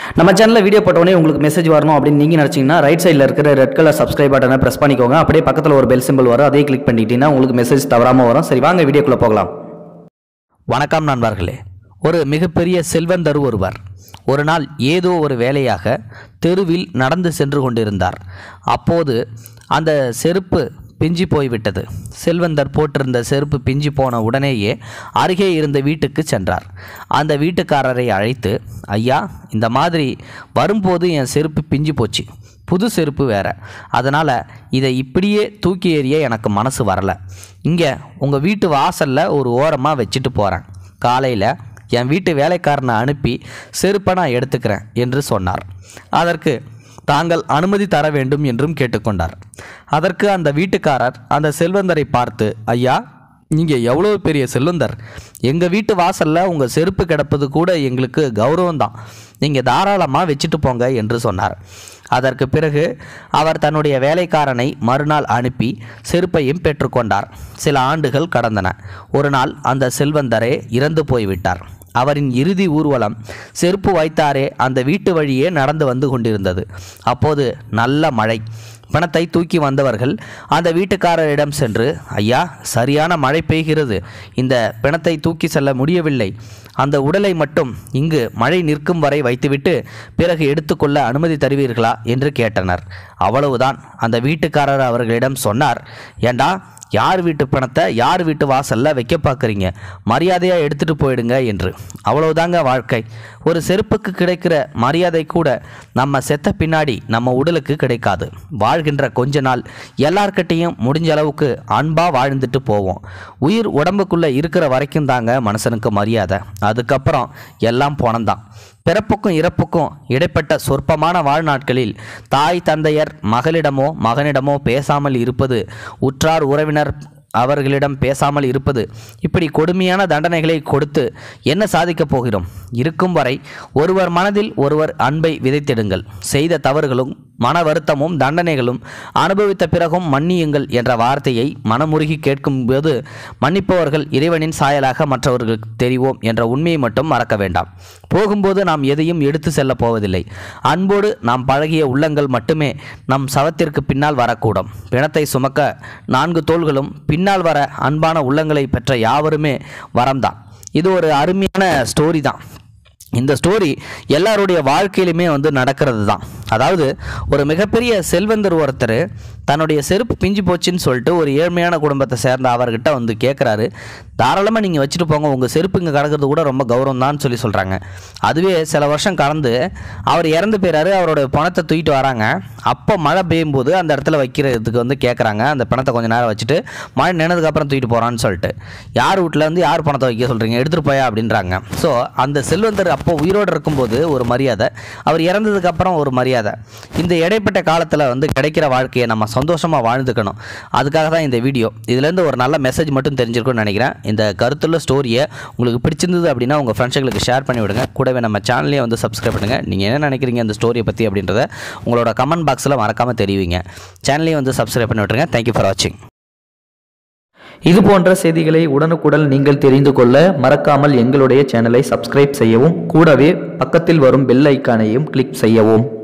நம்ம சேனலில் வீடியோ போட்டோடனே உங்களுக்கு மெசேஜ் வரணும் அப்படின்னு நீங்கள் நினச்சிங்கன்னா ரைட் சைடில் இருக்கிற ரெட் கலர் சப்ஸ்கிரைப் பட்டனை ப்ரெஸ் பண்ணிக்கோங்க அப்படியே பக்கத்தில் ஒரு பெல் சிம்பிள் வரும் அதையும் கிளிக் பண்ணிக்கிட்டீங்கன்னா உங்களுக்கு மெசேஜ் தவறாமல் வரும் சரி வாங்க வீடியோக்குள்ளே போகலாம் வணக்கம் நண்பர்களே ஒரு மிகப்பெரிய செல்வந்தர் ஒருவர் ஒரு நாள் ஏதோ ஒரு வேலையாக தெருவில் நடந்து சென்று கொண்டிருந்தார் அப்போது அந்த செருப்பு பிஞ்சி போய்விட்டது செல்வந்தர் போட்டிருந்த செருப்பு பிஞ்சி போன உடனேயே அருகே இருந்த வீட்டுக்கு சென்றார் அந்த வீட்டுக்காரரை அழைத்து ஐயா இந்த மாதிரி வரும்போது என் செருப்பு பிஞ்சு போச்சு புது செருப்பு வேற அதனால் இதை இப்படியே தூக்கி எறிய எனக்கு மனசு வரல இங்கே உங்கள் வீட்டு வாசலில் ஒரு ஓரமாக வச்சுட்டு போகிறேன் காலையில் என் வீட்டு வேலைக்காரனை அனுப்பி செருப்பை நான் எடுத்துக்கிறேன் என்று சொன்னார் அதற்கு தாங்கள் அனுமதி தர வேண்டும் என்றும் கேட்டுக்கொண்டார் அதற்கு அந்த வீட்டுக்காரர் அந்த செல்வந்தரை பார்த்து ஐயா நீங்கள் எவ்வளோ பெரிய செல்வந்தர் எங்கள் வீட்டு வாசலில் உங்கள் செருப்பு கிடப்பது கூட எங்களுக்கு கௌரவம் தான் நீங்கள் தாராளமாக வச்சுட்டு போங்க என்று சொன்னார் அதற்கு பிறகு அவர் தன்னுடைய வேலைக்காரனை மறுநாள் அனுப்பி செருப்பையும் பெற்றுக்கொண்டார் சில ஆண்டுகள் கடந்தன ஒரு நாள் அந்த செல்வந்தரே இறந்து போய்விட்டார் அவரின் இறுதி ஊர்வலம் செருப்பு வைத்தாரே அந்த வீட்டு வழியே நடந்து வந்து கொண்டிருந்தது அப்போது நல்ல மழை பணத்தை தூக்கி வந்தவர்கள் அந்த வீட்டுக்காரரிடம் சென்று ஐயா சரியான மழை பெய்கிறது இந்த பிணத்தை தூக்கி செல்ல முடியவில்லை அந்த உடலை மட்டும் இங்கு மழை நிற்கும் வரை வைத்துவிட்டு பிறகு எடுத்துக்கொள்ள அனுமதி தருவீர்களா என்று கேட்டனர் அவ்வளவுதான் அந்த வீட்டுக்காரர் அவர்களிடம் சொன்னார் ஏண்டா யார் வீட்டு பணத்தை யார் வீட்டு வாசல்ல வைக்க பார்க்குறீங்க மரியாதையாக எடுத்துட்டு போயிடுங்க என்று அவ்வளவுதாங்க வாழ்க்கை ஒரு செருப்புக்கு கிடைக்கிற மரியாதை கூட நம்ம செத்த பின்னாடி நம்ம உடலுக்கு கிடைக்காது வாழ்கின்ற கொஞ்ச நாள் எல்லார்கிட்டையும் முடிஞ்ச அளவுக்கு அன்பாக வாழ்ந்துட்டு போவோம் உயிர் உடம்புக்குள்ளே இருக்கிற வரைக்கும் தாங்க மனுஷனுக்கு மரியாதை அதுக்கப்புறம் எல்லாம் போனந்தான் பிறப்புக்கும் இறப்புக்கும் இடைப்பட்ட சொற்பமான வாழ்நாட்களில் தாய் தந்தையர் மகளிடமோ மகனிடமோ பேசாமல் இருப்பது உற்றார் உறவினர் அவர்களிடம் பேசாமல் இருப்பது இப்படி கொடுமையான தண்டனைகளை கொடுத்து என்ன சாதிக்கப் போகிறோம் இருக்கும் வரை ஒருவர் மனதில் ஒருவர் அன்பை விதைத்திடுங்கள் செய்த தவறுகளும் மன வருத்தமும் தண்டனைகளும் அனுபவித்த பிறகும் மன்னியுங்கள் என்ற வார்த்தையை மனமுருகி கேட்கும்போது மன்னிப்பவர்கள் இறைவனின் சாயலாக மற்றவர்களுக்கு தெரிவோம் என்ற உண்மையை மட்டும் மறக்க வேண்டாம் போகும்போது நாம் எதையும் எடுத்து செல்லப் போவதில்லை அன்போடு நாம் பழகிய உள்ளங்கள் மட்டுமே நம் சவத்திற்கு பின்னால் வரக்கூடும் பிணத்தை சுமக்க நான்கு தோள்களும் பின்னால் வர அன்பான உள்ளங்களை பெற்ற யாவருமே வரம்தான் இது ஒரு அருமையான ஸ்டோரி தான் இந்த ஸ்டோரி எல்லாருடைய வாழ்க்கையிலுமே வந்து நடக்கிறது தான் அதாவது ஒரு மிகப்பெரிய செல்வந்தர் ஒருத்தர் தன்னுடைய செருப்பு பிஞ்சு போச்சுன்னு சொல்லிட்டு ஒரு ஏழ்மையான குடும்பத்தை சேர்ந்த அவர்கிட்ட வந்து கேட்குறாரு தாராளமாக நீங்கள் வச்சுட்டு போங்க உங்கள் செருப்பு இங்கே கிடக்கிறது கூட ரொம்ப கௌரவம் தான் சொல்லி சொல்கிறாங்க அதுவே சில வருஷம் கடந்து அவர் இறந்து போயிறாரு அவரோட பணத்தை தூக்கிட்டு வராங்க அப்போ மழை பெய்யும் போது அந்த இடத்துல வைக்கிறதுக்கு வந்து கேட்குறாங்க அந்த பணத்தை கொஞ்சம் நேரம் வச்சுட்டு மழை நினதுக்கப்புறம் தூக்கிட்டு போகிறான்னு சொல்லிட்டு யார் வீட்டில் இருந்து யார் பணத்தை வைக்க சொல்கிறீங்க எடுத்துகிட்டு போயா அப்படின்றாங்க ஸோ அந்த செல்வந்தர் அப்போ உயிரோடு இருக்கும்போது ஒரு மரியாதை அவர் இறந்ததுக்கு அப்புறம் ஒரு மரியாதை இந்த இடைப்பட்ட காலத்தில் வந்து கிடைக்கிற வாழ்க்கையை நம்ம சந்தோஷமாக வாழ்ந்துக்கணும் அதுக்காக தான் இந்த வீடியோ இதுலேருந்து ஒரு நல்ல மெசேஜ் மட்டும் தெரிஞ்சிருக்கும்னு நினைக்கிறேன் இந்த கருத்துள்ள ஸ்டோரியை உங்களுக்கு பிடிச்சிருந்தது அப்படின்னா உங்கள் ஃப்ரெண்ட்ஸுங்களுக்கு ஷேர் பண்ணி விடுங்க கூடவே நம்ம சேனலையும் வந்து சப்ஸ்கிரைப் பண்ணுங்கள் நீங்கள் என்ன நினைக்கிறீங்க இந்த ஸ்டோரியை பற்றி அப்படின்றத உங்களோட கமெண்ட் பாக்ஸில் மறக்காமல் தெரிவிங்க சேனலையும் வந்து சப்ஸ்கிரைப் பண்ணி விட்டுருங்க தேங்க்யூ ஃபார் வாட்சிங் இது போன்ற செய்திகளை உடனுக்குடன் நீங்கள் தெரிந்து கொள்ள மறக்காமல் எங்களுடைய சேனலை சப்ஸ்கிரைப் செய்யவும் கூடவே பக்கத்தில் வரும் பெல் ஐக்கானையும் கிளிக் செய்யவும்